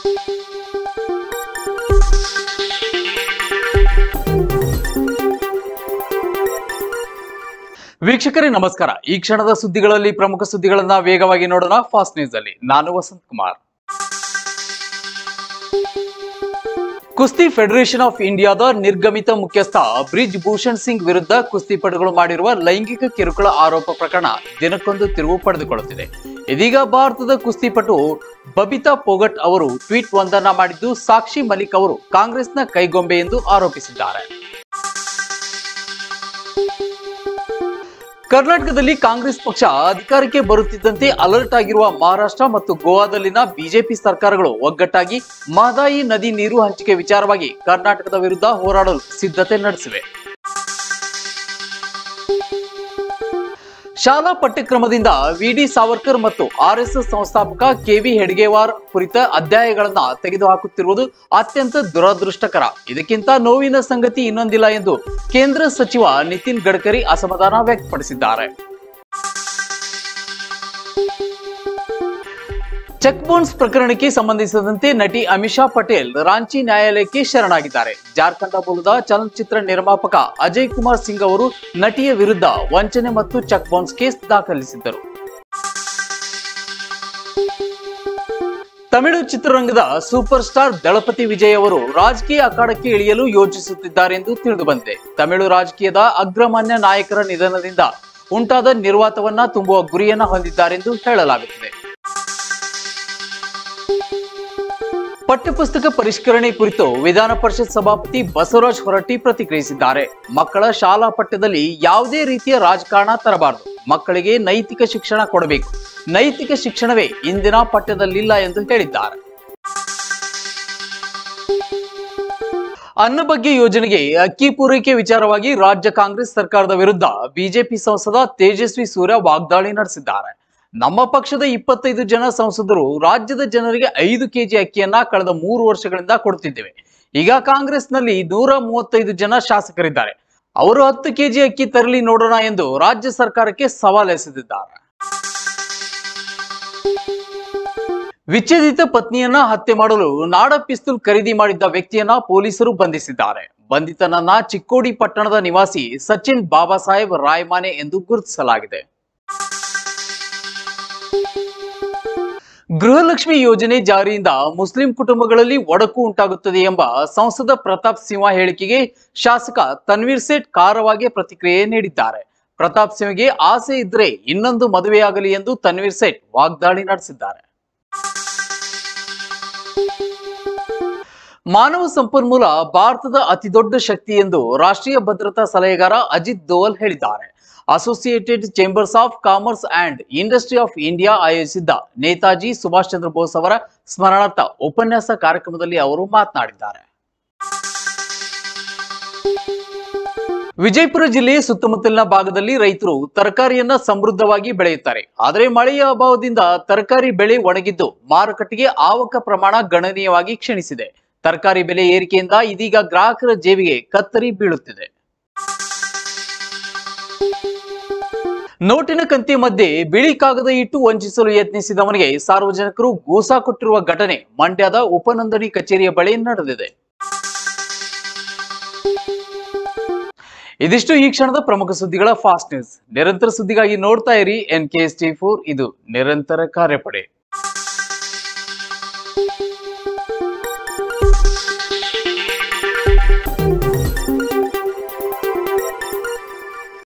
ವೀಕ್ಷಕರೇ ನಮಸ್ಕಾರ ಈ ಕ್ಷಣದ ಸುದ್ದಿಗಳಲ್ಲಿ ಪ್ರಮುಖ ಸುದ್ದಿಗಳನ್ನ ವೇಗವಾಗಿ ನೋಡೋಣ ಫಾಸ್ಟ್ ನ್ಯೂಸ್ ಅಲ್ಲಿ ನಾನು ವಸಂತ್ ಕುಮಾರ್ ಕುಸ್ತಿ ಫೆಡರೇಷನ್ ಆಫ್ ಇಂಡಿಯಾದ ನಿರ್ಗಮಿತ ಮುಖ್ಯಸ್ಥ ಬ್ರಿಜ್ ಭೂಷಣ್ ಸಿಂಗ್ ವಿರುದ್ಧ ಕುಸ್ತಿಪಟುಗಳು ಮಾಡಿರುವ ಲೈಂಗಿಕ ಕಿರುಕುಳ ಆರೋಪ ಪ್ರಕರಣ ದಿನಕ್ಕೊಂದು ತಿರುವು ಪಡೆದುಕೊಳ್ಳುತ್ತಿದೆ ಇದೀಗ ಭಾರತದ ಕುಸ್ತಿಪಟು ಬಬಿತಾ ಪೋಗಟ್ ಅವರು ಟ್ವೀಟ್ ಒಂದನ್ನ ಮಾಡಿದ್ದು ಸಾಕ್ಷಿ ಮಲಿಕ್ ಅವರು ಕಾಂಗ್ರೆಸ್ನ ಕೈಗೊಂಬೆ ಎಂದು ಆರೋಪಿಸಿದ್ದಾರೆ ಕರ್ನಾಟಕದಲ್ಲಿ ಕಾಂಗ್ರೆಸ್ ಪಕ್ಷ ಅಧಿಕಾರಕ್ಕೆ ಬರುತ್ತಿದ್ದಂತೆ ಅಲರ್ಟ್ ಆಗಿರುವ ಮಹಾರಾಷ್ಟ್ರ ಮತ್ತು ಗೋವಾದಲ್ಲಿನ ಬಿಜೆಪಿ ಸರ್ಕಾರಗಳು ಒಗ್ಗಟ್ಟಾಗಿ ಮಹದಾಯಿ ನದಿ ನೀರು ಹಂಚಿಕೆ ವಿಚಾರವಾಗಿ ಕರ್ನಾಟಕದ ವಿರುದ್ಧ ಹೋರಾಡಲು ಸಿದ್ಧತೆ ನಡೆಸಿವೆ ಶಾಲಾ ಪಠ್ಯಕ್ರಮದಿಂದ ವಿಡಿ ಸಾವರ್ಕರ್ ಮತ್ತು ಆರ್ಎಸ್ಎಸ್ ಸಂಸ್ಥಾಪಕ ಕೆವಿ ಹೆಡ್ಗೇವಾರ್ ಕುರಿತ ಅಧ್ಯಾಯಗಳನ್ನ ತೆಗೆದುಹಾಕುತ್ತಿರುವುದು ಅತ್ಯಂತ ದುರದೃಷ್ಟಕರ ಇದಕ್ಕಿಂತ ನೋವಿನ ಸಂಗತಿ ಇನ್ನೊಂದಿಲ್ಲ ಎಂದು ಕೇಂದ್ರ ಸಚಿವ ನಿತಿನ್ ಗಡ್ಕರಿ ಅಸಮಾಧಾನ ವ್ಯಕ್ತಪಡಿಸಿದ್ದಾರೆ ಚೆಕ್ ಬೌನ್ಸ್ ಪ್ರಕರಣಕ್ಕೆ ಸಂಬಂಧಿಸಿದಂತೆ ನಟಿ ಅಮಿಷಾ ಪಟೇಲ್ ರಾಂಚಿ ನ್ಯಾಯಾಲಯಕ್ಕೆ ಶರಣಾಗಿದ್ದಾರೆ ಜಾರ್ಖಂಡ್ ಮೂಲದ ಚಲನಚಿತ್ರ ನಿರ್ಮಾಪಕ ಅಜಯ್ ಕುಮಾರ್ ಸಿಂಗ್ ಅವರು ನಟಿಯ ವಿರುದ್ಧ ವಂಚನೆ ಮತ್ತು ಚೆಕ್ ಬೌನ್ಸ್ ಕೇಸ್ ದಾಖಲಿಸಿದ್ದರು ತಮಿಳು ಚಿತ್ರರಂಗದ ಸೂಪರ್ ಸ್ಟಾರ್ ದಳಪತಿ ವಿಜಯ್ ಅವರು ರಾಜಕೀಯ ಅಖಾಡಕ್ಕೆ ಇಳಿಯಲು ಯೋಚಿಸುತ್ತಿದ್ದಾರೆ ಎಂದು ತಿಳಿದು ಬಂದಿದೆ ತಮಿಳು ರಾಜಕೀಯದ ಅಗ್ರಮಾನ್ಯ ನಾಯಕರ ನಿಧನದಿಂದ ಉಂಟಾದ ನಿರ್ವಾತವನ್ನ ತುಂಬುವ ಗುರಿಯನ್ನ ಹೊಂದಿದ್ದಾರೆಂದು ಹೇಳಲಾಗುತ್ತಿದೆ ಪಠ್ಯಪುಸ್ತಕ ಪರಿಷ್ಕರಣೆ ಕುರಿತು ವಿಧಾನ ಪರಿಷತ್ ಸಭಾಪತಿ ಬಸವರಾಜ್ ಹೊರಟ್ಟಿ ಪ್ರತಿಕ್ರಿಯಿಸಿದ್ದಾರೆ ಮಕ್ಕಳ ಶಾಲಾ ಪಠ್ಯದಲ್ಲಿ ಯಾವುದೇ ರೀತಿಯ ರಾಜಕಾರಣ ತರಬಾರದು ಮಕ್ಕಳಿಗೆ ನೈತಿಕ ಶಿಕ್ಷಣ ಕೊಡಬೇಕು ನೈತಿಕ ಶಿಕ್ಷಣವೇ ಇಂದಿನ ಪಠ್ಯದಲ್ಲಿಲ್ಲ ಎಂದು ಹೇಳಿದ್ದಾರೆ ಅನ್ನಭಾಗ್ಯ ಯೋಜನೆಗೆ ಅಕ್ಕಿ ಪೂರೈಕೆ ವಿಚಾರವಾಗಿ ರಾಜ್ಯ ಕಾಂಗ್ರೆಸ್ ಸರ್ಕಾರದ ವಿರುದ್ಧ ಬಿಜೆಪಿ ಸಂಸದ ತೇಜಸ್ವಿ ಸೂರ್ಯ ವಾಗ್ದಾಳಿ ನಡೆಸಿದ್ದಾರೆ ನಮ್ಮ ಪಕ್ಷದ ಇಪ್ಪತ್ತೈದು ಜನ ಸಂಸದರು ರಾಜ್ಯದ ಜನರಿಗೆ ಐದು ಕೆಜಿ ಅಕ್ಕಿಯನ್ನ ಕಳೆದ ಮೂರು ವರ್ಷಗಳಿಂದ ಕೊಡ್ತಿದ್ದೇವೆ ಈಗ ಕಾಂಗ್ರೆಸ್ನಲ್ಲಿ ನೂರ ಮೂವತ್ತೈದು ಜನ ಶಾಸಕರಿದ್ದಾರೆ ಅವರು ಹತ್ತು ಕೆಜಿ ಅಕ್ಕಿ ತರಲಿ ನೋಡೋಣ ಎಂದು ರಾಜ್ಯ ಸರ್ಕಾರಕ್ಕೆ ಸವಾಲೆಸೆದಿದ್ದಾರೆ ವಿಚ್ಛೇದಿತ ಪತ್ನಿಯನ್ನ ಹತ್ಯೆ ಮಾಡಲು ನಾಡ ಪಿಸ್ತೂಲ್ ಖರೀದಿ ಮಾಡಿದ್ದ ವ್ಯಕ್ತಿಯನ್ನ ಪೊಲೀಸರು ಬಂಧಿಸಿದ್ದಾರೆ ಬಂಧಿತನನ್ನ ಚಿಕ್ಕೋಡಿ ಪಟ್ಟಣದ ನಿವಾಸಿ ಸಚಿನ್ ಬಾಬಾ ಸಾಹೇಬ್ ರಾಯಮಾನೆ ಎಂದು ಗುರುತಿಸಲಾಗಿದೆ ಗೃಹಲಕ್ಷ್ಮಿ ಯೋಜನೆ ಜಾರಿಯಿಂದ ಮುಸ್ಲಿಂ ಕುಟುಂಬಗಳಲ್ಲಿ ಒಡಕು ಉಂಟಾಗುತ್ತದೆ ಎಂಬ ಸಂಸದ ಪ್ರತಾಪ್ ಸಿಂಹ ಹೇಳಿಕೆಗೆ ಶಾಸಕ ತನ್ವೀರ್ ಸೇಠ್ ಖಾರವಾಗಿ ಪ್ರತಿಕ್ರಿಯೆ ನೀಡಿದ್ದಾರೆ ಪ್ರತಾಪ್ ಸಿಂಹಗೆ ಆಸೆ ಇದ್ರೆ ಇನ್ನೊಂದು ಮದುವೆಯಾಗಲಿ ಎಂದು ತನ್ವೀರ್ ಸೇಠ್ ವಾಗ್ದಾಳಿ ನಡೆಸಿದ್ದಾರೆ ಮಾನವ ಸಂಪನ್ಮೂಲ ಭಾರತದ ಅತಿದೊಡ್ಡ ಶಕ್ತಿ ಎಂದು ರಾಷ್ಟ್ರೀಯ ಭದ್ರತಾ ಸಲಹೆಗಾರ ಅಜಿತ್ ದೋವಲ್ ಹೇಳಿದ್ದಾರೆ associated chambers of commerce and industry of India ಆಯೋಜಿಸಿದ್ದ ನೇತಾಜಿ ಸುಭಾಷ್ ಚಂದ್ರ ಬೋಸ್ ಅವರ ಸ್ಮರಣಾರ್ಥ ಉಪನ್ಯಾಸ ಕಾರ್ಯಕ್ರಮದಲ್ಲಿ ಅವರು ಮಾತನಾಡಿದ್ದಾರೆ ವಿಜಯಪುರ ಜಿಲ್ಲೆಯ ಸುತ್ತಮುತ್ತಲಿನ ಭಾಗದಲ್ಲಿ ರೈತರು ತರಕಾರಿಯನ್ನ ಸಮೃದ್ಧವಾಗಿ ಬೆಳೆಯುತ್ತಾರೆ ಆದರೆ ಮಳೆಯ ಅಭಾವದಿಂದ ತರಕಾರಿ ಬೆಳೆ ಒಣಗಿದ್ದು ಮಾರುಕಟ್ಟೆಗೆ ಆವಕ ಪ್ರಮಾಣ ಗಣನೀಯವಾಗಿ ಕ್ಷೀಣಿಸಿದೆ ತರಕಾರಿ ಬೆಲೆ ಏರಿಕೆಯಿಂದ ಇದೀಗ ಗ್ರಾಹಕರ ಜೇಬಿಗೆ ಕತ್ತರಿ ಬೀಳುತ್ತಿದೆ ನೋಟಿನ ಕಂತಿ ಮಧ್ಯೆ ಬಿಳಿ ಕಾಗದ ಇಟ್ಟು ವಂಚಿಸಲು ಯತ್ನಿಸಿದವನಿಗೆ ಸಾರ್ವಜನಿಕರು ಗೋಸಾ ಕೊಟ್ಟಿರುವ ಘಟನೆ ಮಂಡ್ಯದ ಉಪನೋಂದಣಿ ಕಚೇರಿಯ ಬಳಿ ನಡೆದಿದೆ ಇದಿಷ್ಟು ಈ ಕ್ಷಣದ ಪ್ರಮುಖ ಸುದ್ದಿಗಳ ಫಾಸ್ಟ್ ನ್ಯೂಸ್ ನಿರಂತರ ಸುದ್ದಿಗಾಗಿ ನೋಡ್ತಾ ಇರಿ N K S T four ಇದು ನಿರಂತರ ಕಾರ್ಯಪಡೆ